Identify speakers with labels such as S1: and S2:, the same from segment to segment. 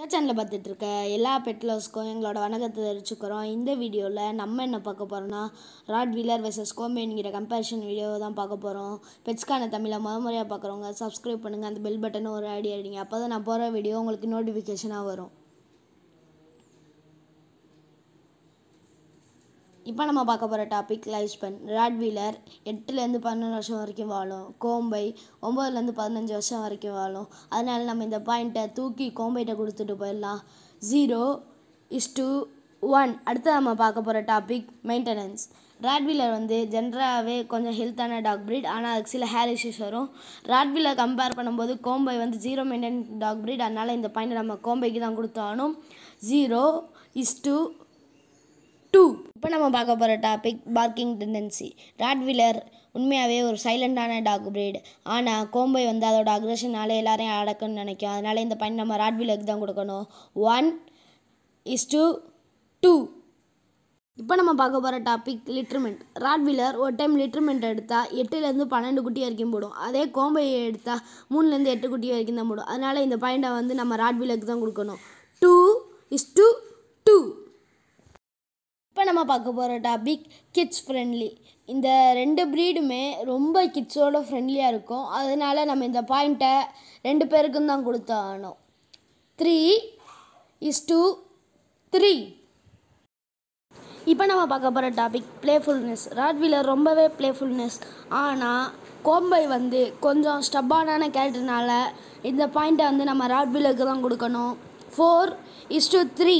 S1: சேனலில் பார்த்துட்டு இருக்க எல்லா பெட் லவர்ஸ்க்கும் எங்களோட வணக்கத்தை தெரிவிச்சுக்கிறோம் இந்த வீடியோவில் நம்ம என்ன பார்க்க போகிறோம்னா ராட் வீலர் வெர்சஸ் கோம்பேங்கிற கம்பேரிஷன் வீடியோ தான் பார்க்க போகிறோம் பெட்ஸ்க்கான தமிழை முத முறையாக பார்க்குறவங்க சப்ஸ்கிரைப் பண்ணுங்கள் அந்த பெல் பட்டனும் ஒரு ஐடி அடிங்க அப்போ தான் நான் போகிற வீடியோ உங்களுக்கு நோட்டிஃபிகேஷனாக வரும் இப்போ நம்ம பார்க்க போகிற topic life span rottweiler எட்டுலேருந்து பன்னெண்டு வருஷம் வரைக்கும் வாழும் கோம்பை ஒம்பதுலேருந்து பதினஞ்சு வருஷம் வரைக்கும் வாழும் அதனால நம்ம இந்த பாயிண்ட்டை தூக்கி கோம்பைட்ட கொடுத்துட்டு போயிடலாம் ஜீரோ இஸ் டூ ஒன் அடுத்து நம்ம பார்க்க போகிற டாபிக் மெயின்டெனன்ஸ் ராட்வீலர் வந்து ஜென்ரலாகவே கொஞ்சம் ஹெல்த்தான டாக் breed ஆனால் அதுக்கு சில ஹேர் இஷ்யூஸ் வரும் ராட்வீலர் கம்பேர் பண்ணும்போது கோம்பை வந்து ஜீரோ மெயின்டைன் டாக் breed அதனால் இந்த பாயிண்ட் நம்ம கோம்பைக்கு தான் கொடுத்தாகணும் ஜீரோ இஸ் டூ டூ இப்போ நம்ம பார்க்க போகிற டாபிக் பார்க்கிங் டெண்டன்சி ராட்வீலர் உண்மையாகவே ஒரு சைலண்டான டாக் breed ஆனால் கோம்பை வந்து அதோட அக்ரஷனால எல்லாரையும் அடக்கணும்னு நினைக்கும் அதனால் இந்த பையன் நம்ம ராட்வீலருக்கு தான் கொடுக்கணும் ஒன் இஸ் டூ டூ இப்போ நம்ம பார்க்க போகிற டாபிக் லிட்ருமெண்ட் ராட்வீலர் ஒரு டைம் லிட்ருமெண்ட் எடுத்தால் எட்டுலேருந்து பன்னெண்டு குட்டி வரைக்கும் போடும் அதே கோம்பையை எடுத்தால் மூணுலேருந்து எட்டு குட்டி வரைக்கும் தான் போடும் அதனால் இந்த பாயிண்டை வந்து நம்ம ராட்வீலருக்கு தான் கொடுக்கணும் டூ இஸ் டூ டூ இப்போ நம்ம பார்க்க போகிற டாபிக் கிட்ஸ் ஃப்ரெண்ட்லி இந்த ரெண்டு ப்ரீடுமே ரொம்ப கிட்ஸோட ஃப்ரெண்ட்லியாக இருக்கும் அதனால் நம்ம இந்த பாயிண்ட்டை ரெண்டு பேருக்கும் தான் கொடுத்தாகணும் த்ரீ இஸ் டூ த்ரீ இப்போ நம்ம பார்க்க போகிற டாபிக் ப்ளேஃபுல்னஸ் ராட்வீலர் ரொம்பவே ப்ளேஃபுல்னஸ் ஆனால் கோம்பை வந்து கொஞ்சம் ஸ்டப்பானான கேரக்டர்னால இந்த பாயிண்ட்டை வந்து நம்ம ராட்வீலருக்கு தான் கொடுக்கணும் ஃபோர் இஸ் டூ த்ரீ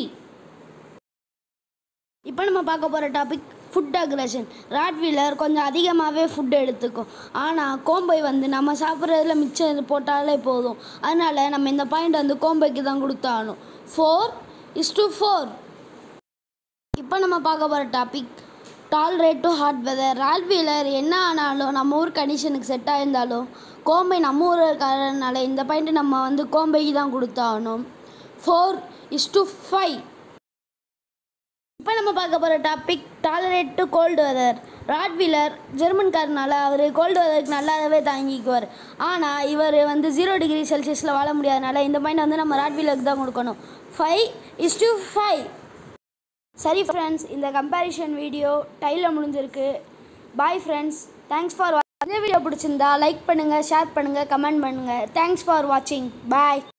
S1: இப்போ நம்ம பார்க்க போகிற டாபிக் ஃபுட் அக்ரஷன் ராட்வீலர் கொஞ்சம் அதிகமாகவே ஃபுட் எடுத்துக்கும் ஆனால் கோம்பை வந்து நம்ம சாப்பிட்றதுல மிச்சம் போட்டாலே போதும் அதனால் நம்ம இந்த பாயிண்ட் வந்து கோம்பைக்கு தான் கொடுத்தாகணும் ஃபோர் இஸ் டு ஃபோர் இப்போ நம்ம பார்க்க போகிற topic tolerate to hot weather rottweiler என்ன ஆனாலும் நம்ம ஊர் கண்டிஷனுக்கு செட் ஆயிருந்தாலும் கோம்பை நம்ம ஊர் இருக்கிறதுனால இந்த பாயிண்ட் நம்ம வந்து கோம்பைக்கு தான் கொடுத்தாகணும் ஃபோர் இஸ் டு ஃபைவ் இப்போ நம்ம பார்க்க போகிற topic tolerate to cold weather rottweiler ஜெர்மன்காரனால அவர் கோல்டு வெதருக்கு நல்லாவே தாங்கிக்குவார் ஆனால் இவர் வந்து ஜீரோ டிகிரி செல்சியஸில் வாழ முடியாதனால இந்த பாயிண்ட் வந்து நம்ம ராட்வீலருக்கு தான் கொடுக்கணும் ஃபைவ் இஸ் டு ஃபைவ் சரி ஃப்ரெண்ட்ஸ் இந்த கம்பேரிஷன் வீடியோ டைலில் முடிஞ்சிருக்கு பாய் ஃப்ரெண்ட்ஸ் தேங்க்ஸ் ஃபார் இந்த வீடியோ பிடிச்சிருந்தா லைக் பண்ணுங்கள் ஷேர் பண்ணுங்கள் கமெண்ட் பண்ணுங்கள் தேங்க்ஸ் ஃபார் வாட்சிங் பாய்